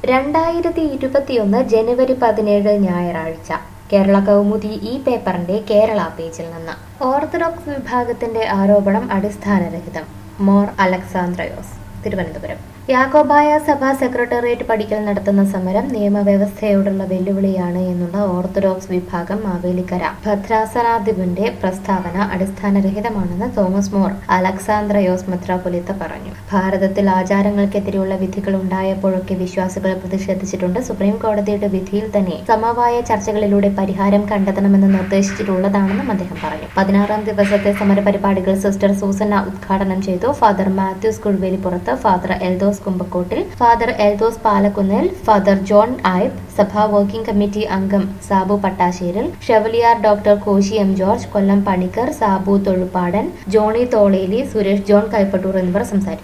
രണ്ടായിരത്തി ഇരുപത്തിയൊന്ന് ജനുവരി പതിനേഴ് ഞായറാഴ്ച കേരള കൗമുദി ഈ പേപ്പറിന്റെ കേരള പേജിൽ നിന്ന് ഓർത്തഡോക്സ് വിഭാഗത്തിന്റെ ആരോപണം അടിസ്ഥാനരഹിതം മോർ അലക്സാന്ദ്രയോസ് തിരുവനന്തപുരം യാക്കോബായ സഭ സെക്രട്ടേറിയറ്റ് പടിക്കൽ നടത്തുന്ന സമരം നിയമവ്യവസ്ഥയോടുള്ള വെല്ലുവിളിയാണ് എന്നുള്ള ഓർത്തഡോക്സ് വിഭാഗം മാവേലിക്കര ഭദ്രാസനാധിപന്റെ പ്രസ്താവന അടിസ്ഥാനരഹിതമാണെന്ന് തോമസ് മോർ അലക്സാന്ദ്രയോസ് മെത്രാപൊലിത്ത പറഞ്ഞു ഭാരതത്തിൽ ആചാരങ്ങൾക്കെതിരെയുള്ള വിധികൾ ഉണ്ടായപ്പോഴൊക്കെ വിശ്വാസികൾ പ്രതിഷേധിച്ചിട്ടുണ്ട് സുപ്രീം കോടതിയുടെ വിധിയിൽ തന്നെ സമവായ ചർച്ചകളിലൂടെ പരിഹാരം കണ്ടെത്തണമെന്ന് നിർദ്ദേശിച്ചിട്ടുള്ളതാണെന്നും അദ്ദേഹം പറഞ്ഞു പതിനാറാം ദിവസത്തെ സമരപരിപാടികൾ സിസ്റ്റർ സൂസന്ന ഉദ്ഘാടനം ചെയ്തു father Mathews Kuzhuvelippurath father Eldhose Kumbakkottil father Eldhose Palakkunnil father John Ayib സഭാ വർക്കിംഗ് കമ്മിറ്റി അംഗം Sabu Pattasseril chevalier doctor Koshy M George Kollam Panicker Sabu Thozhuppadan Johnny Tholeli Suresh John Kaipattoor എന്നിവർ സംസാരിച്ചു